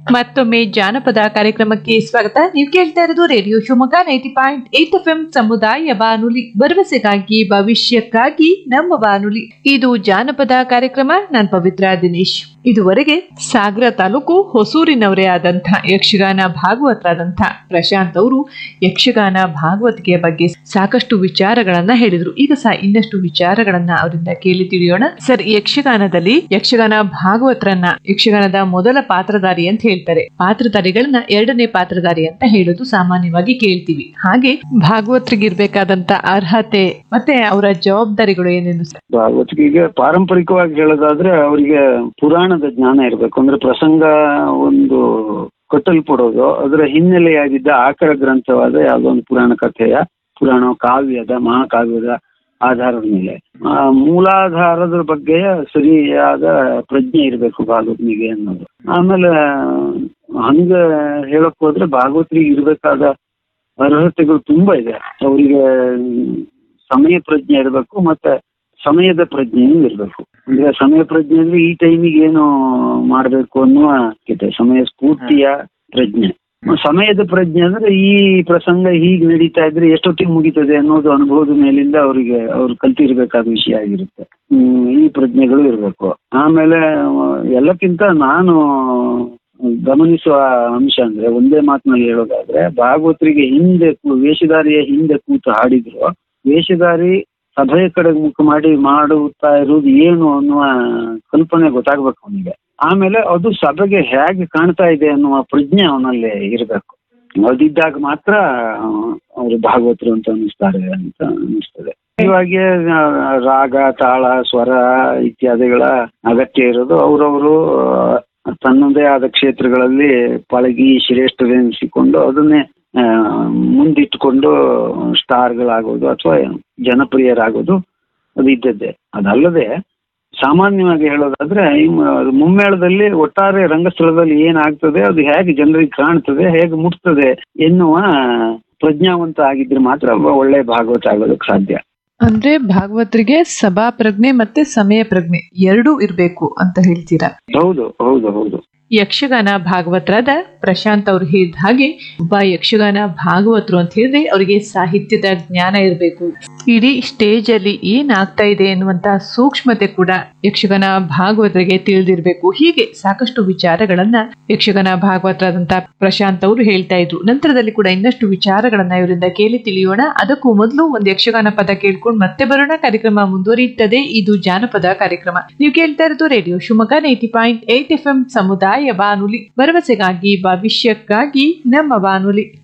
ಮತ್ತೊಮ್ಮೆ ಜಾನಪದ ಕಾರ್ಯಕ್ರಮಕ್ಕೆ ಸ್ವಾಗತ ನೀವು ಕೇಳ್ತಾ ಇರೋದು radio Shivamogga ninety point eight F M ಸಮುದಾಯ ಬಾನುಲಿ ಭರವಸೆಗಾಗಿ ಭವಿಷ್ಯಕ್ಕಾಗಿ ನಮ್ಮ ಬಾನುಲಿ ಇದು ಜಾನಪದ ಕಾರ್ಯಕ್ರಮ ನಾನ್ ಪವಿತ್ರ ದಿನೇಶ್ ಇದುವರೆಗೆ ಸಾಗರ ತಾಲೂಕು ಹೊಸೂರಿನವರೇ ಆದಂಥ ಯಕ್ಷಗಾನ ಭಾಗವತರಾದಂಥ ಪ್ರಶಾಂತ್ ಅವರು ಯಕ್ಷಗಾನ ಭಾಗವತಿಕೆಯ ಬಗ್ಗೆ ಸಾಕಷ್ಟು ವಿಚಾರಗಳನ್ನ ಹೇಳಿದ್ರು ಈಗ ಸಹ ಇನ್ನಷ್ಟು ವಿಚಾರಗಳನ್ನ ಅವರಿಂದ ಕೇಳಿ ತಿಳಿಯೋಣ ಸರ್ ಯಕ್ಷಗಾನದಲ್ಲಿ ಯಕ್ಷಗಾನ ಭಾಗವತರನ್ನ ಯಕ್ಷಗಾನದ ಮೊದಲ ಪಾತ್ರಧಾರಿ ಅಂತ ಹೇಳ್ತಾರೆ ಪಾತ್ರಧಾರಿಗಳನ್ನ ಎರಡನೇ ಪಾತ್ರಧಾರಿ ಅಂತ ಹೇಳೋದು ಸಾಮಾನ್ಯವಾಗಿ ಕೇಳ್ತೀವಿ ಹಾಗೆ ಭಾಗವತರಿಗೆ ಇರ್ಬೇಕಾದಂತ ಅರ್ಹತೆ ಮತ್ತೆ ಅವರ ಜವಾಬ್ದಾರಿಗಳು ಏನೇನು ಸರ್ ಭಾಗವತಿಗೆ ಪಾರಂಪರಿಕವಾಗಿ ಹೇಳೋದಾದ್ರೆ ಅವರಿಗೆ ಪುರಾಣದ ಜ್ಞಾನ ಇರಬೇಕು ಅಂದ್ರೆ ಪ್ರಸಂಗ ಒಂದು ಕಟ್ಟಲ್ಪಡೋದು ಅದರ ಹಿನ್ನೆಲೆಯಾಗಿದ್ದ ಆಕರ ಗ್ರಂಥವಾದ ಯಾವುದೋ ಒಂದು ಪುರಾಣ ಕಥೆಯ ಪುರಾಣ ಕಾವ್ಯದ ಮಹಾಕಾವ್ಯದ ಆಧಾರದ ಮೇಲೆ ಆ, ಮೂಲಾಧಾರದ ಬಗ್ಗೆ ಸರಿಯಾದ ಪ್ರಜ್ಞೆ ಇರಬೇಕು ಭಾಗವತನಿಗೆ ಅನ್ನೋದು ಆಮೇಲೆ ಹಂಗ ಹೇಳಕ್ ಹೋದ್ರೆ ಭಾಗವತರಿಗೆ ಇರಬೇಕಾದ ಅರ್ಹತೆಗಳು ತುಂಬಾ ಇದೆ ಅವರಿಗೆ ಸಮಯ ಪ್ರಜ್ಞೆ ಇರಬೇಕು ಮತ್ತೆ ಸಮಯದ ಪ್ರಜ್ಞೆಯೂ ಇರಬೇಕು ಅಂದ್ರೆ ಸಮಯ ಪ್ರಜ್ಞೆ ಅಂದ್ರೆ ಈ ಟೈಮಿಗೆ ಏನು ಮಾಡಬೇಕು ಅನ್ನುವ ಇದೆ ಸಮಯ ಸ್ಫೂರ್ತಿಯ ಪ್ರಜ್ಞೆ ಸಮಯದ ಪ್ರಜ್ಞೆ ಅಂದ್ರೆ ಈ ಪ್ರಸಂಗ ಹೀಗೆ ನಡೀತಾ ಇದ್ರೆ ಎಷ್ಟೊತ್ತಿಗೆ ಮುಗೀತದೆ ಅನ್ನೋದು ಅನುಭವದ ಮೇಲಿಂದ ಅವರಿಗೆ ಅವ್ರು ಕಲ್ತಿರ್ಬೇಕಾದ ವಿಷಯ ಆಗಿರುತ್ತೆ ಹ್ಮ್, ಈ ಪ್ರಜ್ಞೆಗಳು ಇರಬೇಕು ಆಮೇಲೆ ಆ, ಎಲ್ಲಕ್ಕಿಂತ ನಾನು ಗಮನಿಸುವ ಅಂಶ ಅಂದ್ರೆ ಒಂದೇ ಮಾತಿನಲ್ಲಿ ಹೇಳೋದಾದ್ರೆ ಭಾಗವತರಿಗೆ ಹಿಂದೆ ಕೂ- ವೇಷಧಾರಿಯ ಹಿಂದೆ ಕೂತು ಹಾಡಿದ್ರು ವೇಷಧಾರಿ ಸಭೆಯ ಕಡೆ ಮುಖ ಮಾಡಿ ಮಾಡುತ್ತಾ ಇರುವುದು ಏನು ಅನ್ನುವ ಕಲ್ಪನೆ ಗೊತ್ತಾಗ್ಬೇಕು ಅವನಿಗೆ ಆಮೇಲೆ ಅದು ಸಭೆಗೆ ಹೇಗೆ ಕಾಣ್ತಾ ಇದೆ ಅನ್ನುವ ಪ್ರಜ್ಞೆ ಅವನಲ್ಲಿ ಇರಬೇಕು ಅದಿದ್ದಾಗ ಮಾತ್ರ ಅವರು ಭಾಗವತರು ಅಂತ ಅನ್ನಿಸ್ತಾರೆ ಅಂತ ಅನ್ನಿಸ್ತದೆ ಇವಾಗ ರಾಗ ತಾಳ ಸ್ವರ ಇತ್ಯಾದಿಗಳ ಅಗತ್ಯ ಇರೋದು ಅವರವರು ತನ್ನದೇ ಆದ ಕ್ಷೇತ್ರಗಳಲ್ಲಿ ಪಳಗಿ ಶ್ರೇಷ್ಠರೆನಿಸಿಕೊಂಡು ಅದನ್ನೇ ಆ, ಮುಂದಿಟ್ಟುಕೊಂಡು ಸ್ಟಾರ್ಗಳಾಗೋದು ಅಥವಾ ಜನಪ್ರಿಯರಾಗೋದು ಅದು ಇದ್ದದ್ದೇ ಅದಲ್ಲದೆ ಸಾಮಾನ್ಯವಾಗಿ ಹೇಳೋದಾದ್ರೆ ಈ ಮ- ಮುಮ್ಮೇಳದಲ್ಲಿ ಒಟ್ಟಾರೆ ರಂಗಸ್ಥಳದಲ್ಲಿ ಏನಾಗ್ತದೆ ಅದು ಹೇಗೆ ಜನರಿಗೆ ಕಾಣ್ತದೆ ಹೇಗೆ ಮುಟ್ತದೆ ಎನ್ನುವ ಪ್ರಜ್ಞಾವಂತ ಆಗಿದ್ರೆ ಮಾತ್ರ ಒಬ್ಬ ಒಳ್ಳೆ ಭಾಗವತ ಆಗೋದಕ್ಕೆ ಸಾಧ್ಯ ಅಂದ್ರೆ ಭಾಗವತರಿಗೆ ಸಭಾ ಪ್ರಜ್ಞೆ ಮತ್ತೆ ಸಮಯ ಪ್ರಜ್ಞೆ ಎರಡೂ ಇರ್ಬೇಕು ಅಂತ ಹೇಳ್ತೀರಾ ಹೌದು ಹೌದು ಹೌದು ಯಕ್ಷಗಾನ ಭಾಗವತರಾದ ಪ್ರಶಾಂತ್ ಅವರು ಹೇಳಿದ ಹಾಗೆ ಒಬ್ಬ ಯಕ್ಷಗಾನ ಭಾಗವತರು ಅಂತ ಹೇಳಿದ್ರೆ ಅವರಿಗೆ ಸಾಹಿತ್ಯದ ಜ್ಞಾನ ಇರಬೇಕು ಇಡೀ ಸ್ಟೇಜ್ ಅಲ್ಲಿ ಏನ್ ಆಗ್ತಾ ಇದೆ ಎನ್ನುವಂತ ಸೂಕ್ಷ್ಮತೆ ಕೂಡ ಯಕ್ಷಗಾನ ಭಾಗವತರಿಗೆ ತಿಳಿದಿರಬೇಕು ಹೀಗೆ ಸಾಕಷ್ಟು ವಿಚಾರಗಳನ್ನ ಯಕ್ಷಗಾನ ಭಾಗವತರಾದಂತ ಪ್ರಶಾಂತ್ ಅವರು ಹೇಳ್ತಾ ಇದ್ರು ನಂತರದಲ್ಲಿ ಕೂಡ ಇನ್ನಷ್ಟು ವಿಚಾರಗಳನ್ನ ಇವರಿಂದ ಕೇಳಿ ತಿಳಿಯೋಣ ಅದಕ್ಕೂ ಮೊದಲು ಒಂದು ಯಕ್ಷಗಾನ ಪದ ಕೇಳ್ಕೊಂಡು ಮತ್ತೆ ಬರೋಣ ಕಾರ್ಯಕ್ರಮ ಮುಂದುವರಿಯುತ್ತದೆ ಇದು ಜಾನಪದ ಕಾರ್ಯಕ್ರಮ ನೀವು ಕೇಳ್ತಾ ಇರೋದು radio Shivamogga ninety point eight F M ಸಮುದಾಯ ಬಾನುಲಿ ಭರವಸೆಗಾಗಿ ಭವಿಷ್ಯಕ್ಕಾಗಿ ನಮ್ಮ ಬಾನುಲಿ